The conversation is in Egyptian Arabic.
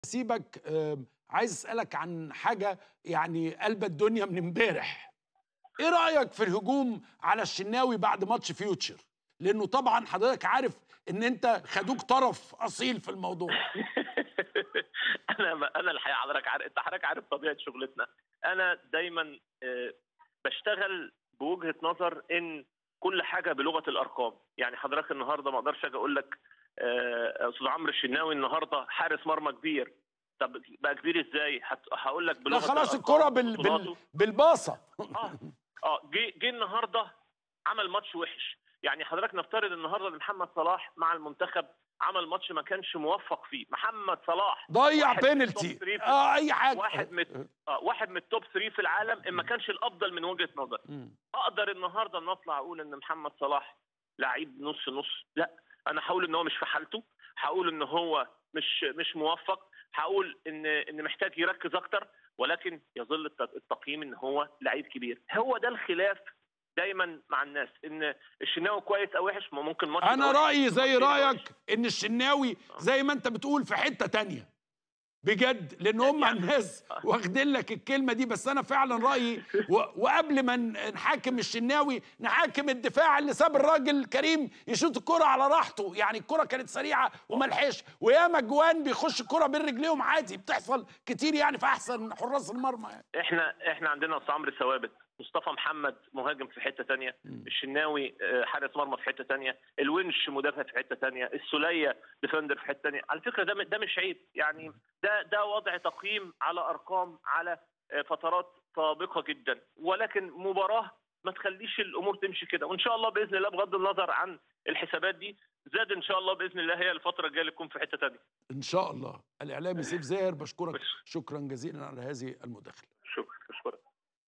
سيبك آم، عايز اسالك عن حاجه يعني قلب الدنيا من امبارح ايه رايك في الهجوم على الشناوي بعد ماتش فيوتشر لانه طبعا حضرتك عارف ان انت خدوك طرف اصيل في الموضوع انا انا الحقيقه حضرتك عارف انت حضرتك عارف طبيعه شغلتنا انا دايما آه، بشتغل بوجهه نظر ان كل حاجه بلغه الارقام يعني حضرتك النهارده ما اقدرش اجي اقول لك آه، استاذ عمرو الشناوي النهارده حارس مرمى كبير طب بقى كبير ازاي هت- هقول لك لا بلغه خلاص الأرقام الكره بال... بال... بطولاته. بالباصه اه اه جه جه النهارده عمل ماتش وحش يعني حضرتك نفترض النهارده ان محمد صلاح مع المنتخب عمل ماتش ما كانش موفق فيه محمد صلاح ضيع واحد من بينالتي التوب ثري في- اه اي حاجه واحد من آه واحد من التوب 3 في العالم ان ما كانش الافضل من وجهه نظر مم. اقدر النهارده ان اطلع اقول ان محمد صلاح لعيب نص نص لا انا هقول ان هو مش في حالته هقول ان هو مش مش موفق هقول ان ان محتاج يركز اكتر ولكن يظل الت- التقييم ان هو لعيب كبير هو ده الخلاف دايما مع الناس ان الشناوي كويس او وحش ما ممكن ماتش انا يبقى وحش، رايي زي ماتش يبقى وحش. رايك ان الشناوي زي ما انت بتقول في حته تانية بجد لان هم الناس واخدين لك الكلمه دي بس انا فعلا رايي و... وقبل ما ن- نحاكم الشناوي نحاكم الدفاع اللي ساب الراجل كريم يشوط الكره على راحته يعني الكره كانت سريعه وما لحقش وياما جوان بيخش الكره بين رجليهم عادي بتحصل كتير يعني في احسن حراس المرمى يعني. احنا احنا عندنا أستاذ عمرو ثوابت مصطفى محمد مهاجم في حته تانية مم. الشناوي آه، حارس مرمى في حته تانية الونش مدافع في حته تانية السوليه ديفندر في حته تانية على فكره ده م- ده مش عيب يعني ده ده وضع تقييم على ارقام على آه، فترات سابقه جدا ولكن مباراه ما تخليش الامور تمشي كده وان شاء الله باذن الله بغض النظر عن الحسابات دي زاد ان شاء الله باذن الله هي الفتره الجايه اللي تكون في حته تانية ان شاء الله الاعلامي سيف زاهر بشكرك شكرا جزيلا على هذه المداخله